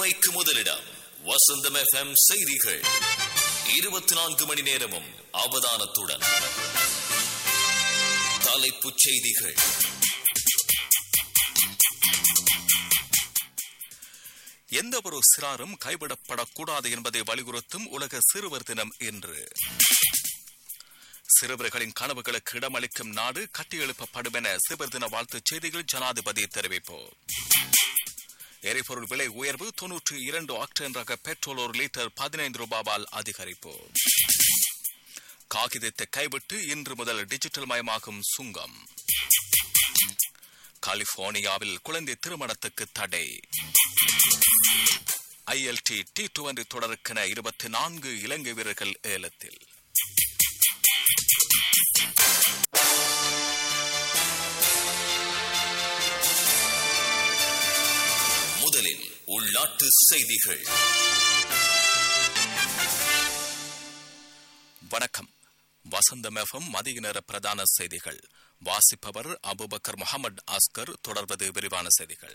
உண்மைக்கு முதலிடம் வசந்தம் எஃப்எம் செய்திகள் இருபத்தி நான்கு மணி நேரமும் அவதானத்துடன் தலைப்புச் செய்திகள் எந்த ஒரு சிறாரும் கைவிடப்படக்கூடாது என்பதை வலியுறுத்தும் உலக சிறுவர் தினம் இன்று சிறுவர்களின் கனவுகளுக்கு இடமளிக்கும் நாடு கட்டியெழுப்பப்படும் என சிறுவர் தின வாழ்த்துச் செய்திகள் ஜனாதிபதி தெரிவிப்பு எரிபொருள் விலை உயர்வு தொன்னூற்றி இரண்டு ஆக்டன் ரக பெட்ரோல் ஒரு லிட்டர் பதினைந்து ரூபாவால் அதிகரிப்பு காகிதத்தை கைவிட்டு இன்று முதல் டிஜிட்டல் மயமாகும் சுங்கம் கலிபோர்னியாவில் குழந்தை திருமணத்துக்கு தடை ஐஎல்டி டி டுவெண்டி தொடருக்கென இருபத்தி நான்கு இலங்கை வீரர்கள் ஏலத்தில் முதலில் உள்நாட்டு செய்திகள் வணக்கம் வசந்தம் எஃப்எம் மதிய நேர பிரதான செய்திகள் வாசிப்பவர் அபுபக்கர் முகமது அஸ்கர் தொடர்வது விரிவான செய்திகள்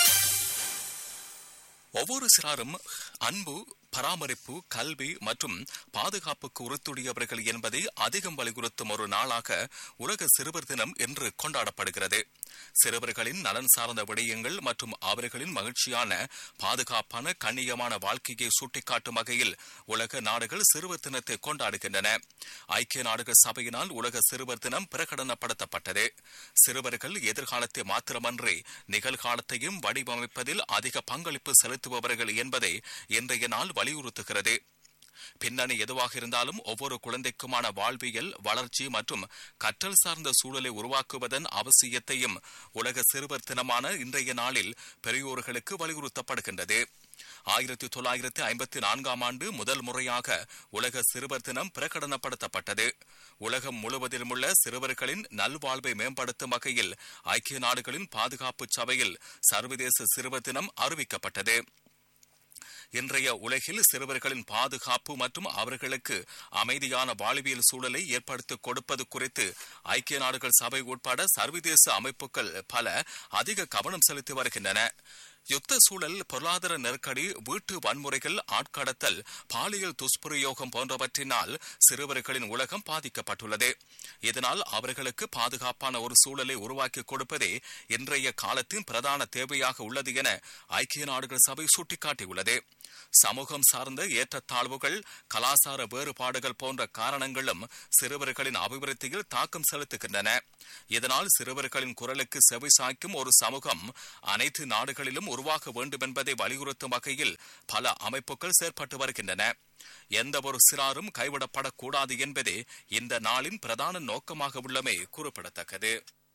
ஒவ்வொரு சிறாரும் அன்பு பராமரிப்பு கல்வி மற்றும் பாதுகாப்புக்கு உறுத்துடையவர்கள் என்பதை அதிகம் வலியுறுத்தும் ஒரு நாளாக உலக சிறுவர் தினம் இன்று கொண்டாடப்படுகிறது சிறுவர்களின் நலன் சார்ந்த விடயங்கள் மற்றும் அவர்களின் மகிழ்ச்சியான பாதுகாப்பான கண்ணியமான வாழ்க்கையை சுட்டிக்காட்டும் வகையில் உலக நாடுகள் சிறுவர் தினத்தை கொண்டாடுகின்றன ஐக்கிய நாடுகள் சபையினால் உலக சிறுவர் தினம் பிரகடனப்படுத்தப்பட்டது சிறுவர்கள் எதிர்காலத்தை மாத்திரமன்றி நிகழ்காலத்தையும் வடிவமைப்பதில் அதிக பங்களிப்பு செலுத்துபவர்கள் என்பதை இன்றைய நாள் வலியுறுத்துகிறது பின்னணி எதுவாக இருந்தாலும் ஒவ்வொரு குழந்தைக்குமான வாழ்வியல் வளர்ச்சி மற்றும் கற்றல் சார்ந்த சூழலை உருவாக்குவதன் அவசியத்தையும் உலக சிறுவர் தினமான இன்றைய நாளில் பெரியோர்களுக்கு வலியுறுத்தப்படுகின்றது ஆயிரத்தி தொள்ளாயிரத்தி ஐம்பத்தி நான்காம் ஆண்டு முதல் முறையாக உலக சிறுவர் தினம் பிரகடனப்படுத்தப்பட்டது உலகம் முழுவதிலும் உள்ள சிறுவர்களின் நல்வாழ்வை மேம்படுத்தும் வகையில் ஐக்கிய நாடுகளின் பாதுகாப்பு சபையில் சர்வதேச சிறுவர் தினம் அறிவிக்கப்பட்டது இன்றைய உலகில் சிறுவர்களின் பாதுகாப்பு மற்றும் அவர்களுக்கு அமைதியான வாழ்வியல் சூழலை ஏற்படுத்தி கொடுப்பது குறித்து ஐக்கிய நாடுகள் சபை உட்பட சர்வதேச அமைப்புகள் பல அதிக கவனம் செலுத்தி வருகின்றன யுத்த சூழல் பொருளாதார நெருக்கடி வீட்டு வன்முறைகள் ஆட்கடத்தல் பாலியல் துஷ்பிரயோகம் போன்றவற்றினால் சிறுவர்களின் உலகம் பாதிக்கப்பட்டுள்ளது இதனால் அவர்களுக்கு பாதுகாப்பான ஒரு சூழலை உருவாக்கி கொடுப்பதே இன்றைய காலத்தின் பிரதான தேவையாக உள்ளது என ஐக்கிய நாடுகள் சபை சுட்டிக்காட்டியுள்ளது சமூகம் சார்ந்த ஏற்றத்தாழ்வுகள் கலாச்சார வேறுபாடுகள் போன்ற காரணங்களும் சிறுவர்களின் அபிவிருத்தியில் தாக்கம் செலுத்துகின்றன இதனால் சிறுவர்களின் குரலுக்கு செவிசாய்க்கும் ஒரு சமூகம் அனைத்து நாடுகளிலும் உருவாக வேண்டும் என்பதை வலியுறுத்தும் வகையில் பல அமைப்புகள் செயற்பட்டு வருகின்றன எந்த ஒரு சிறாரும் கைவிடப்படக்கூடாது என்பதே இந்த நாளின் பிரதான நோக்கமாக உள்ளமை குறிப்பிடத்தக்கது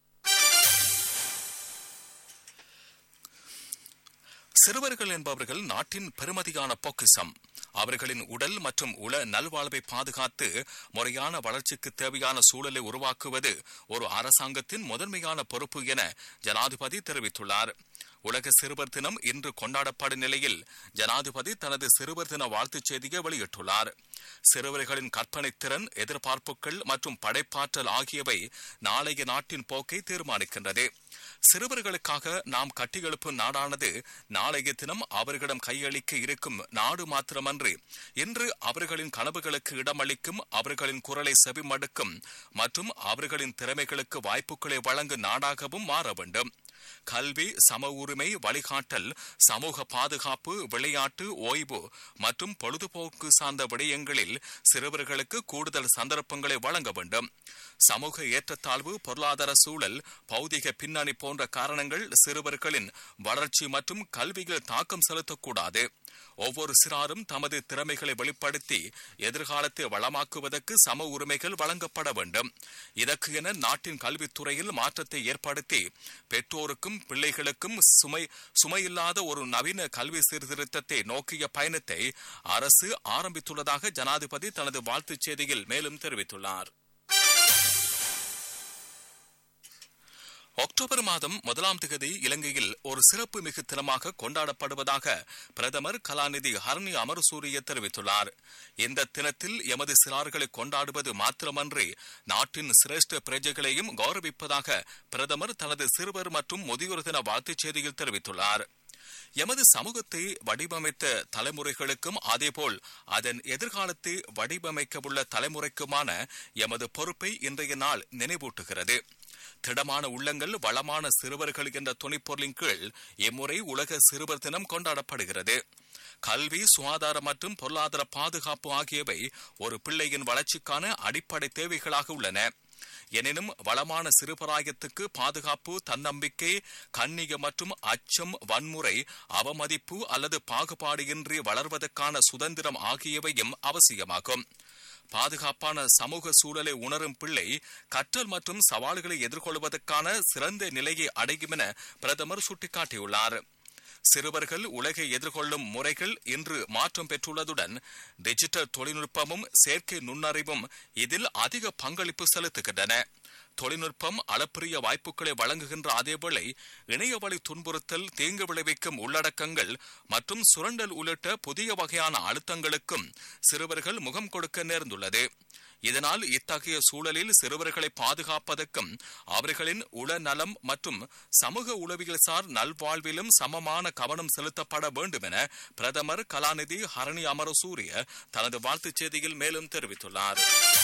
சிறுவர்கள் என்பவர்கள் நாட்டின் பெருமதியான பொக்கிசம் அவர்களின் உடல் மற்றும் உள நல்வாழ்வை பாதுகாத்து முறையான வளர்ச்சிக்கு தேவையான சூழலை உருவாக்குவது ஒரு அரசாங்கத்தின் முதன்மையான பொறுப்பு என ஜனாதிபதி தெரிவித்துள்ளார் உலக சிறுவர் தினம் இன்று கொண்டாடப்படும் நிலையில் ஜனாதிபதி தனது சிறுவர் தின வாழ்த்துச் செய்தியை வெளியிட்டுள்ளார் சிறுவர்களின் கற்பனை திறன் எதிர்பார்ப்புகள் மற்றும் படைப்பாற்றல் ஆகியவை நாளைய நாட்டின் போக்கை தீர்மானிக்கின்றது சிறுவர்களுக்காக நாம் கட்டியெழுப்பும் நாடானது நாளைய தினம் அவர்களிடம் கையளிக்க இருக்கும் நாடு மாத்திரமன்றி இன்று அவர்களின் கனவுகளுக்கு இடமளிக்கும் அவர்களின் குரலை செவிமடுக்கும் மற்றும் அவர்களின் திறமைகளுக்கு வாய்ப்புகளை வழங்கும் நாடாகவும் மாற வேண்டும் கல்வி சம உரிமை வழிகாட்டல் சமூக பாதுகாப்பு விளையாட்டு ஓய்வு மற்றும் பொழுதுபோக்கு சார்ந்த விடயங்களில் சிறுவர்களுக்கு கூடுதல் சந்தர்ப்பங்களை வழங்க வேண்டும் சமூக ஏற்றத்தாழ்வு பொருளாதார சூழல் பௌதிக பின்னணி போன்ற காரணங்கள் சிறுவர்களின் வளர்ச்சி மற்றும் கல்வியில் தாக்கம் செலுத்தக்கூடாது ஒவ்வொரு சிறாரும் தமது திறமைகளை வெளிப்படுத்தி எதிர்காலத்தை வளமாக்குவதற்கு சம உரிமைகள் வழங்கப்பட வேண்டும் இதற்கு என நாட்டின் கல்வித்துறையில் மாற்றத்தை ஏற்படுத்தி பெற்றோருக்கும் பிள்ளைகளுக்கும் சுமை சுமையில்லாத ஒரு நவீன கல்வி சீர்திருத்தத்தை நோக்கிய பயணத்தை அரசு ஆரம்பித்துள்ளதாக ஜனாதிபதி தனது வாழ்த்துச் செய்தியில் மேலும் தெரிவித்துள்ளார் அக்டோபர் மாதம் முதலாம் திகதி இலங்கையில் ஒரு சிறப்பு மிகு தினமாக கொண்டாடப்படுவதாக பிரதமர் கலாநிதி ஹரணி அமரசூரிய தெரிவித்துள்ளார் இந்த தினத்தில் எமது சிறார்களை கொண்டாடுவது மாத்திரமன்றி நாட்டின் சிரேஷ்ட பிரஜைகளையும் கௌரவிப்பதாக பிரதமர் தனது சிறுவர் மற்றும் முதியோர் தின வாழ்த்துச் செய்தியில் தெரிவித்துள்ளார் எமது சமூகத்தை வடிவமைத்த தலைமுறைகளுக்கும் அதேபோல் அதன் எதிர்காலத்தை வடிவமைக்கவுள்ள தலைமுறைக்குமான எமது பொறுப்பை இன்றைய நாள் நினைவூட்டுகிறது திடமான உள்ளங்கள் வளமான சிறுவர்கள் என்ற துணைப்பொருளின் கீழ் இம்முறை உலக சிறுவர் தினம் கொண்டாடப்படுகிறது கல்வி சுகாதார மற்றும் பொருளாதார பாதுகாப்பு ஆகியவை ஒரு பிள்ளையின் வளர்ச்சிக்கான அடிப்படை தேவைகளாக உள்ளன எனினும் வளமான சிறுபராயத்துக்கு பாதுகாப்பு தன்னம்பிக்கை கண்ணிய மற்றும் அச்சம் வன்முறை அவமதிப்பு அல்லது பாகுபாடு இன்றி வளர்வதற்கான சுதந்திரம் ஆகியவையும் அவசியமாகும் பாதுகாப்பான சமூக சூழலை உணரும் பிள்ளை கற்றல் மற்றும் சவால்களை எதிர்கொள்வதற்கான சிறந்த நிலையை அடையும் என பிரதமர் சுட்டிக்காட்டியுள்ளார் சிறுவர்கள் உலகை எதிர்கொள்ளும் முறைகள் இன்று மாற்றம் பெற்றுள்ளதுடன் டிஜிட்டல் தொழில்நுட்பமும் செயற்கை நுண்ணறிவும் இதில் அதிக பங்களிப்பு செலுத்துகின்றன தொழில்நுட்பம் அளப்பரிய வாய்ப்புகளை வழங்குகின்ற அதேவேளை இணையவழி துன்புறுத்தல் தீங்கு விளைவிக்கும் உள்ளடக்கங்கள் மற்றும் சுரண்டல் உள்ளிட்ட புதிய வகையான அழுத்தங்களுக்கும் சிறுவர்கள் முகம் கொடுக்க நேர்ந்துள்ளது இதனால் இத்தகைய சூழலில் சிறுவர்களை பாதுகாப்பதற்கும் அவர்களின் உளநலம் மற்றும் சமூக உளவியல் சார் நல்வாழ்விலும் சமமான கவனம் செலுத்தப்பட வேண்டும் என பிரதமர் கலாநிதி ஹரணி அமரசூரிய தனது வாழ்த்துச் செய்தியில் மேலும் தெரிவித்துள்ளார்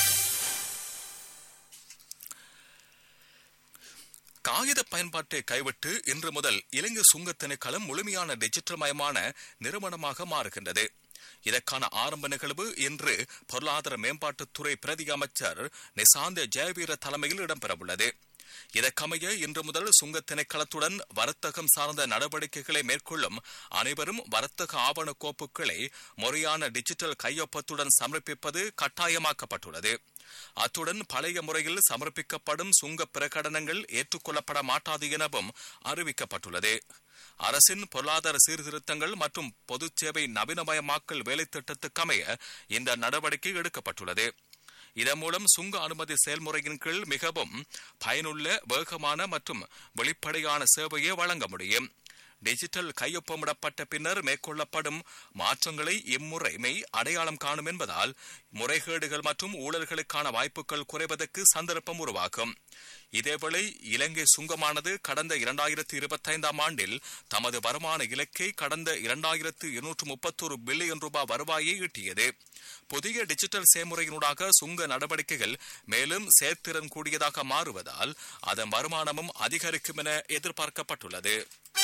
காகித பயன்பாட்டை கைவிட்டு இன்று முதல் இலங்கை சுங்க திணைக்களம் முழுமையான டிஜிட்டல் மயமான நிறுவனமாக மாறுகின்றது இதற்கான ஆரம்ப நிகழ்வு இன்று பொருளாதார மேம்பாட்டுத்துறை பிரதி அமைச்சர் நிசாந்த ஜெயவீர தலைமையில் இடம்பெறவுள்ளது இதற்கமைய இன்று முதல் சுங்க திணைக்களத்துடன் வர்த்தகம் சார்ந்த நடவடிக்கைகளை மேற்கொள்ளும் அனைவரும் வர்த்தக ஆவண கோப்புகளை முறையான டிஜிட்டல் கையொப்பத்துடன் சமர்ப்பிப்பது கட்டாயமாக்கப்பட்டுள்ளது அத்துடன் பழைய முறையில் சமர்ப்பிக்கப்படும் சுங்க பிரகடனங்கள் ஏற்றுக்கொள்ளப்பட மாட்டாது எனவும் அறிவிக்கப்பட்டுள்ளது அரசின் பொருளாதார சீர்திருத்தங்கள் மற்றும் பொது சேவை நவீனமயமாக்கல் வேலை திட்டத்துக்கமைய இந்த நடவடிக்கை எடுக்கப்பட்டுள்ளது இதன் மூலம் சுங்க அனுமதி செயல்முறையின் கீழ் மிகவும் பயனுள்ள வேகமான மற்றும் வெளிப்படையான சேவையை வழங்க முடியும் டிஜிட்டல் கையொப்பமிடப்பட்ட பின்னர் மேற்கொள்ளப்படும் மாற்றங்களை இம்முறைமை அடையாளம் காணும் என்பதால் முறைகேடுகள் மற்றும் ஊழல்களுக்கான வாய்ப்புகள் குறைவதற்கு சந்தர்ப்பம் உருவாகும் இதேவேளை இலங்கை சுங்கமானது கடந்த இரண்டாயிரத்தி இருபத்தைந்தாம் ஆண்டில் தமது வருமான இலக்கை கடந்த இரண்டாயிரத்து இருநூற்று முப்பத்தோரு பில்லியன் ரூபாய் வருவாயை ஈட்டியது புதிய டிஜிட்டல் செயல்முறையினூடாக சுங்க நடவடிக்கைகள் மேலும் செயற்திறன் கூடியதாக மாறுவதால் அதன் வருமானமும் அதிகரிக்கும் என எதிர்பார்க்கப்பட்டுள்ளது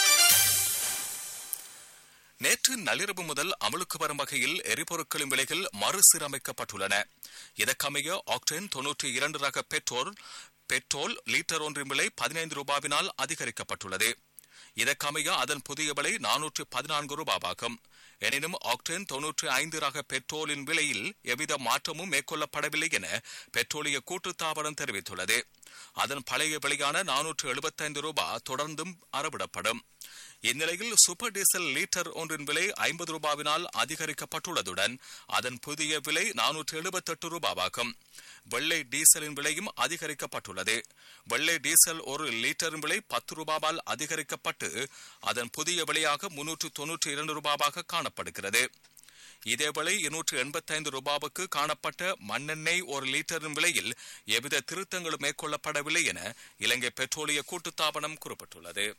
நேற்று நள்ளிரவு முதல் அமலுக்கு வரும் வகையில் எரிபொருட்களின் விலைகள் மறுசீரமைக்கப்பட்டுள்ளன இதற்கமைய ஆக்டேன் தொன்னூற்றி இரண்டு ரக பெட்ரோல் பெட்ரோல் லீட்டர் ஒன்றின் விலை பதினைந்து ரூபாவினால் அதிகரிக்கப்பட்டுள்ளது இதற்கமைய அதன் புதிய விலை நானூற்று பதினான்கு ரூபாவாகும் எனினும் ஆக்டேன் தொன்னூற்றி ஐந்து ரக பெட்ரோலின் விலையில் எவ்வித மாற்றமும் மேற்கொள்ளப்படவில்லை என பெட்ரோலிய கூட்டுத்தாபனம் தெரிவித்துள்ளது அதன் பழைய விலையான நானூற்று எழுபத்தைந்து ரூபாய் தொடர்ந்தும் அறவிடப்படும் இந்நிலையில் சூப்பர் டீசல் லீட்டர் ஒன்றின் விலை ஐம்பது ரூபாவினால் அதிகரிக்கப்பட்டுள்ளதுடன் அதன் புதிய விலை நானூற்று எழுபத்தெட்டு ரூபாவாகும் வெள்ளை டீசலின் விலையும் அதிகரிக்கப்பட்டுள்ளது வெள்ளை டீசல் ஒரு லீட்டரின் விலை பத்து ரூபாவால் அதிகரிக்கப்பட்டு அதன் புதிய விலையாக முன்னூற்று தொன்னூற்றி இரண்டு ரூபாவாக காணப்படுகிறது இதேவேளை இருநூற்று எண்பத்தைந்து ரூபாவுக்கு காணப்பட்ட மண்ணெண்ணெய் ஒரு லிட்டரின் விலையில் எவ்வித திருத்தங்களும் மேற்கொள்ளப்படவில்லை என இலங்கை பெட்ரோலிய கூட்டுத்தாபனம் குறிப்பிட்டுள்ளது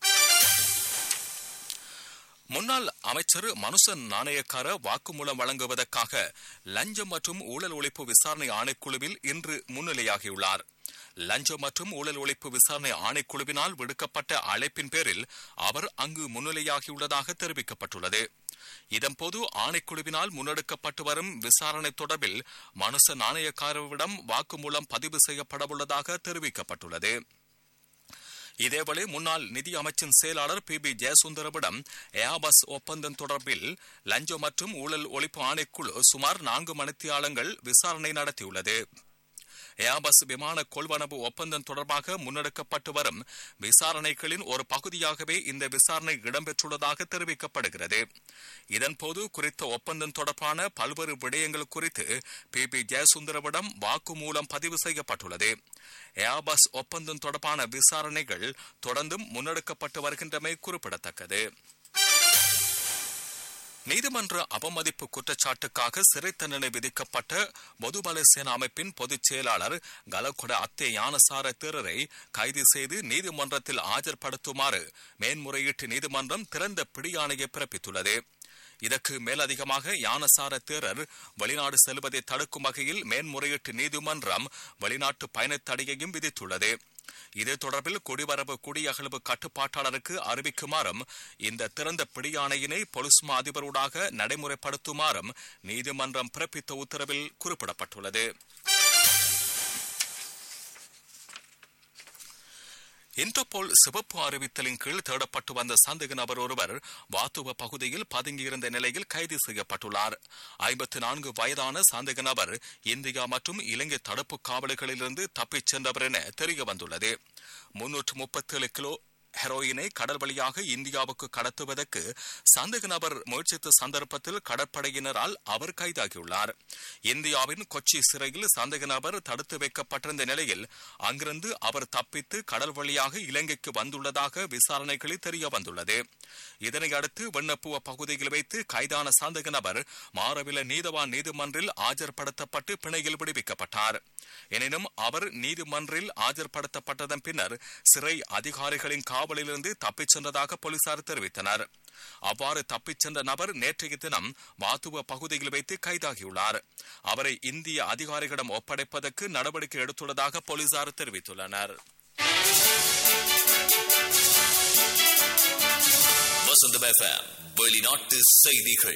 முன்னாள் அமைச்சர் மனுசன் நாணயக்கார வாக்குமூலம் வழங்குவதற்காக லஞ்சம் மற்றும் ஊழல் ஒழிப்பு விசாரணை ஆணைக்குழுவில் இன்று முன்னிலையாகியுள்ளார் லஞ்சம் மற்றும் ஊழல் ஒழிப்பு விசாரணை ஆணைக்குழுவினால் விடுக்கப்பட்ட அழைப்பின் பேரில் அவர் அங்கு முன்னிலையாகியுள்ளதாக தெரிவிக்கப்பட்டுள்ளது இதன்போது ஆணைக்குழுவினால் முன்னெடுக்கப்பட்டு வரும் விசாரணை தொடர்பில் மனுச நாணயக்காரவிடம் வாக்குமூலம் பதிவு செய்யப்படவுள்ளதாக தெரிவிக்கப்பட்டுள்ளது இதேவேளை முன்னாள் நிதி அமைச்சின் செயலாளர் பி பி ஜெயசுந்தரவிடம் ஏபஸ் ஒப்பந்தம் தொடர்பில் லஞ்சம் மற்றும் ஊழல் ஒழிப்பு ஆணைக்குழு சுமார் நான்கு மணித்தியாலங்கள் விசாரணை நடத்தியுள்ளது ஏபஸ் விமான கொள்வனவு ஒப்பந்தம் தொடர்பாக முன்னெடுக்கப்பட்டு வரும் விசாரணைகளின் ஒரு பகுதியாகவே இந்த விசாரணை இடம்பெற்றுள்ளதாக தெரிவிக்கப்படுகிறது இதன்போது குறித்த ஒப்பந்தம் தொடர்பான பல்வேறு விடயங்கள் குறித்து பி பி ஜெயசுந்தரவிடம் வாக்குமூலம் பதிவு செய்யப்பட்டுள்ளது ஏபஸ் ஒப்பந்தம் தொடர்பான விசாரணைகள் தொடர்ந்தும் முன்னெடுக்கப்பட்டு வருகின்றமை குறிப்பிடத்தக்கது நீதிமன்ற அவமதிப்பு குற்றச்சாட்டுக்காக சிறை தண்டனை விதிக்கப்பட்ட பொதுபல சேனா அமைப்பின் பொதுச் செயலாளர் கலகுட அத்தே ஞானசார தேரரை கைது செய்து நீதிமன்றத்தில் ஆஜர்படுத்துமாறு மேன்முறையீட்டு நீதிமன்றம் திறந்த பிடியாணையை பிறப்பித்துள்ளது இதற்கு மேலதிகமாக யானசார தேரர் வெளிநாடு செல்வதை தடுக்கும் வகையில் மேன்முறையீட்டு நீதிமன்றம் வெளிநாட்டு பயணத் தடையையும் விதித்துள்ளது இது தொடர்பில் குடிவரவு குடியகழ்வு கட்டுப்பாட்டாளருக்கு அறிவிக்குமாறும் இந்த திறந்த பிடியாணையினை பொலிஸ்மா அதிபரூடாக நடைமுறைப்படுத்துமாறும் நீதிமன்றம் பிறப்பித்த உத்தரவில் குறிப்பிடப்பட்டுள்ளது இன்டர்போல் சிவப்பு அறிவித்தலின் கீழ் தேடப்பட்டு வந்த சந்தேக நபர் ஒருவர் வாத்துவ பகுதியில் பதுங்கியிருந்த நிலையில் கைது செய்யப்பட்டுள்ளார் ஐம்பத்தி நான்கு வயதான சந்தேக நபர் இந்தியா மற்றும் இலங்கை தடுப்பு காவல்களிலிருந்து தப்பிச் சென்றவர் என தெரிய வந்துள்ளது முன்னூற்று முப்பத்தேழு கிலோ ஹெரோயினை கடல் வழியாக இந்தியாவுக்கு கடத்துவதற்கு சந்தேக நபர் முயற்சித்த சந்தர்ப்பத்தில் கடற்படையினரால் அவர் கைதாகியுள்ளார் இந்தியாவின் கொச்சி சிறையில் சந்தேக நபர் தடுத்து வைக்கப்பட்டிருந்த நிலையில் அங்கிருந்து அவர் தப்பித்து கடல் வழியாக இலங்கைக்கு வந்துள்ளதாக விசாரணைகளில் தெரிய வந்துள்ளது இதனை அடுத்து வெண்ணப்புவ பகுதியில் வைத்து கைதான சந்தேக நபர் மாரவில நீதவான் நீதிமன்றில் ஆஜர்படுத்தப்பட்டு பிணையில் விடுவிக்கப்பட்டார் எனினும் அவர் நீதிமன்றில் ஆஜர்படுத்தப்பட்டதன் பின்னர் சிறை அதிகாரிகளின் காவலிலிருந்து தப்பிச் சென்றதாக போலீசார் தெரிவித்தனர் அவ்வாறு தப்பிச் சென்ற நபர் நேற்றைய தினம் வாத்துவ பகுதியில் வைத்து கைதாகியுள்ளார் அவரை இந்திய அதிகாரிகளிடம் ஒப்படைப்பதற்கு நடவடிக்கை எடுத்துள்ளதாக போலீசார் தெரிவித்துள்ளனர் வசந்தம் எஃப்எம் வெளிநாட்டு செய்திகள்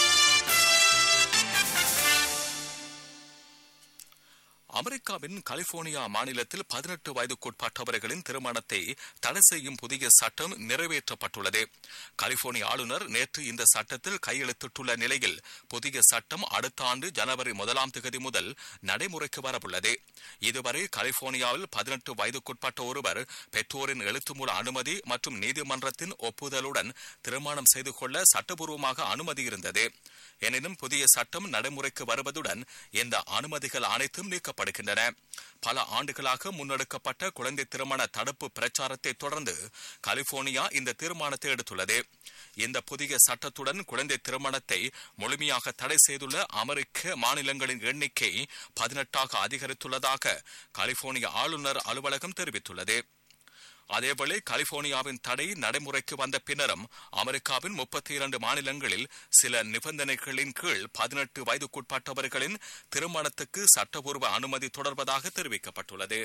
அமெரிக்காவின் கலிபோர்னியா மாநிலத்தில் பதினெட்டு வயதுக்குட்பட்டவர்களின் திருமணத்தை தடை செய்யும் புதிய சட்டம் நிறைவேற்றப்பட்டுள்ளது கலிபோர்னியா ஆளுநர் நேற்று இந்த சட்டத்தில் கையெழுத்திட்டுள்ள நிலையில் புதிய சட்டம் அடுத்த ஆண்டு ஜனவரி முதலாம் தேதி முதல் நடைமுறைக்கு வரவுள்ளது இதுவரை கலிபோர்னியாவில் பதினெட்டு வயதுக்குட்பட்ட ஒருவர் பெற்றோரின் எழுத்துமூல அனுமதி மற்றும் நீதிமன்றத்தின் ஒப்புதலுடன் திருமணம் செய்து கொள்ள சட்டபூர்வமாக அனுமதி இருந்தது எனினும் புதிய சட்டம் நடைமுறைக்கு வருவதுடன் இந்த அனுமதிகள் அனைத்தும் நீக்கப்படுகின்றன பல ஆண்டுகளாக முன்னெடுக்கப்பட்ட குழந்தை திருமண தடுப்பு பிரச்சாரத்தை தொடர்ந்து கலிபோர்னியா இந்த தீர்மானத்தை எடுத்துள்ளது இந்த புதிய சட்டத்துடன் குழந்தை திருமணத்தை முழுமையாக தடை செய்துள்ள அமெரிக்க மாநிலங்களின் எண்ணிக்கை பதினெட்டாக அதிகரித்துள்ளதாக கலிபோர்னியா ஆளுநர் அலுவலகம் தெரிவித்துள்ளது அதேவேளை கலிபோர்னியாவின் தடை நடைமுறைக்கு வந்த பின்னரும் அமெரிக்காவின் முப்பத்தி இரண்டு மாநிலங்களில் சில நிபந்தனைகளின் கீழ் பதினெட்டு வயதுக்குட்பட்டவர்களின் திருமணத்துக்கு சட்டபூர்வ அனுமதி தொடர்வதாக தெரிவிக்கப்பட்டுள்ளது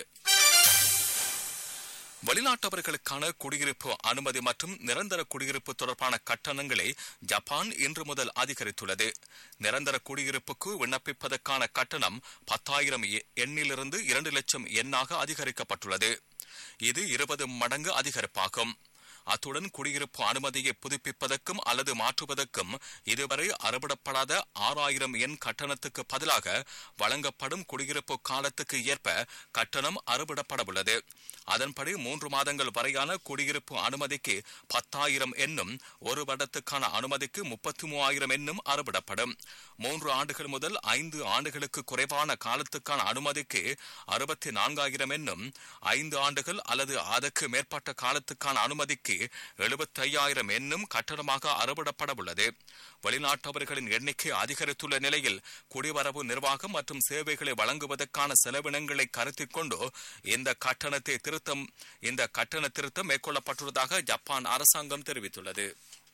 வெளிநாட்டவர்களுக்கான குடியிருப்பு அனுமதி மற்றும் நிரந்தர குடியிருப்பு தொடர்பான கட்டணங்களை ஜப்பான் இன்று முதல் அதிகரித்துள்ளது நிரந்தர குடியிருப்புக்கு விண்ணப்பிப்பதற்கான கட்டணம் பத்தாயிரம் எண்ணிலிருந்து இரண்டு லட்சம் எண்ணாக அதிகரிக்கப்பட்டுள்ளது இது இருபது மடங்கு அதிகரிப்பாகும் அத்துடன் குடியிருப்பு அனுமதியை புதுப்பிப்பதற்கும் அல்லது மாற்றுவதற்கும் இதுவரை அறவிடப்படாத ஆறாயிரம் எண் கட்டணத்துக்கு பதிலாக வழங்கப்படும் குடியிருப்பு காலத்துக்கு ஏற்ப கட்டணம் அறவிடப்படவுள்ளது அதன்படி மூன்று மாதங்கள் வரையான குடியிருப்பு அனுமதிக்கு பத்தாயிரம் எண்ணும் ஒரு வருடத்துக்கான அனுமதிக்கு முப்பத்தி மூவாயிரம் எண்ணும் அறவிடப்படும் மூன்று ஆண்டுகள் முதல் ஐந்து ஆண்டுகளுக்கு குறைவான காலத்துக்கான அனுமதிக்கு அறுபத்தி நான்காயிரம் எண்ணும் ஐந்து ஆண்டுகள் அல்லது அதற்கு மேற்பட்ட காலத்துக்கான அனுமதிக்கு எழுபத்தி ஐயாயிரம் எண்ணும் கட்டணமாக அறவிடப்பட உள்ளது வெளிநாட்டவர்களின் எண்ணிக்கை அதிகரித்துள்ள நிலையில் குடிவரவு நிர்வாகம் மற்றும் சேவைகளை வழங்குவதற்கான செலவினங்களை கருத்தில் கொண்டு இந்த கட்டணத்தை திருத்தம் இந்த கட்டண திருத்தம் மேற்கொள்ளப்பட்டுள்ளதாக ஜப்பான் அரசாங்கம் தெரிவித்துள்ளது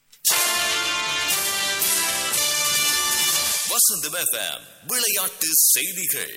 வசந்தம் எஃப்எம் விளையாட்டு செய்திகள்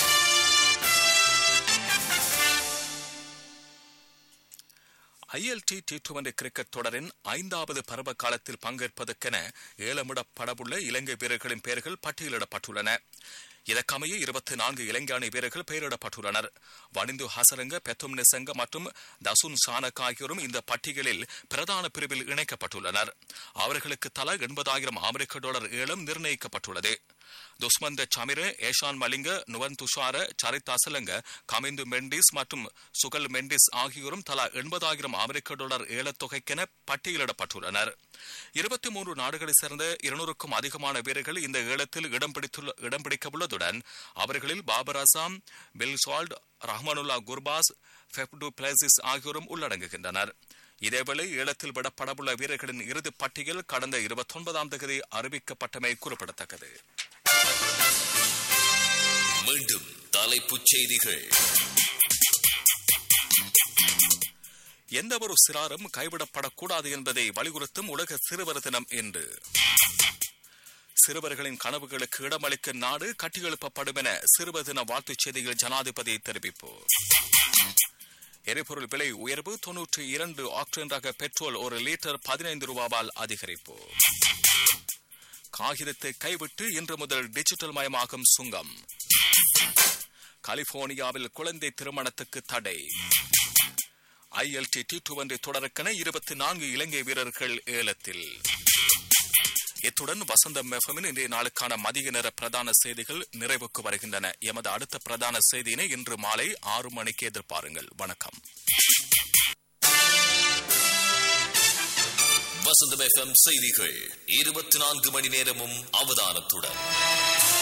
ஐஎல்டி டி டுவெண்டி கிரிக்கெட் தொடரின் ஐந்தாவது பருவ காலத்தில் பங்கேற்பதற்கென ஏலமிடப்படவுள்ள இலங்கை வீரர்களின் பெயர்கள் பட்டியலிடப்பட்டுள்ளன இதற்கமைய இருபத்தி நான்கு இலங்கை அணி வீரர்கள் பெயரிடப்பட்டுள்ளனர் வனிந்து ஹசரங்க பெத்தும் நிசங்க மற்றும் தசுன் சானக் ஆகியோரும் இந்த பட்டியலில் பிரதான பிரிவில் இணைக்கப்பட்டுள்ளனர் அவர்களுக்கு தலா எண்பதாயிரம் அமெரிக்க டாலர் ஏலம் நிர்ணயிக்கப்பட்டுள்ளது துஸ்மந்த சமிர ஏஷான் மலிங்க நுவன் துஷார சரித் அசலங்க கமிந்து மெண்டிஸ் மற்றும் சுகல் மெண்டிஸ் ஆகியோரும் தலா எண்பதாயிரம் அமெரிக்க டாலர் ஏலத்தொகைக்கென பட்டியலிடப்பட்டுள்ளனர் இருபத்தி மூன்று நாடுகளைச் சேர்ந்த இருநூறுக்கும் அதிகமான வீரர்கள் இந்த ஏலத்தில் இடம் பிடித்துள்ள இடம் பிடிக்க உள்ளதுடன் அவர்களில் Babar Azam Phil Salt Rahmanullah Gurbaz Faf du Plessis ஆகியோரும் உள்ளடங்குகின்றனர் இதேவேளை ஈழத்தில் விடப்படவுள்ள வீரர்களின் இறுதிப் பட்டியல் கடந்த இருபத்தொன்பதாம் தேதி அறிவிக்கப்பட்டமை குறிப்பிடத்தக்கது மீண்டும் தலைப்புச் செய்திகள் எந்த ஒரு சிறாரும் கைவிடப்படக்கூடாது என்பதை வலியுறுத்தும் உலக சிறுவர் தினம் என்று சிறுவர்களின் கனவுகளுக்கு இடமளிக்க நாடு கட்டியெழுப்பப்படும் என சிறுவர் தின வாழ்த்துச் செய்தியில் ஜனாதிபதி தெரிவிப்பு எரிபொருள் விலை உயர்வு தொன்னூற்றி இரண்டு ஆக்டேன் ரக பெட்ரோல் ஒரு லிட்டர் பதினைந்து ரூபாவால் அதிகரிப்பு காகிதத்தை கைவிட்டு இன்று முதல் டிஜிட்டல் மயமாகும் சுங்கம் கலிபோர்னியாவில் குழந்தை திருமணத்துக்கு தடை ஐஎல்டி டி டுவெண்டி தொடருக்கென இருபத்தி நான்கு இலங்கை வீரர்கள் ஏலத்தில் இத்துடன் வசந்தம் எஃப்எம்மின் இன்றைய நாளுக்கான மதிய நேர பிரதான செய்திகள் நிறைவுக்கு வருகின்றன எமது அடுத்த பிரதான செய்தியினை இன்று மாலை ஆறு மணிக்கு எதிர்பாருங்கள் வணக்கம் வசந்தம் எஃப்எம் செய்திகள் இருபத்தி நான்கு மணி நேரமும் அவதானத்துடன்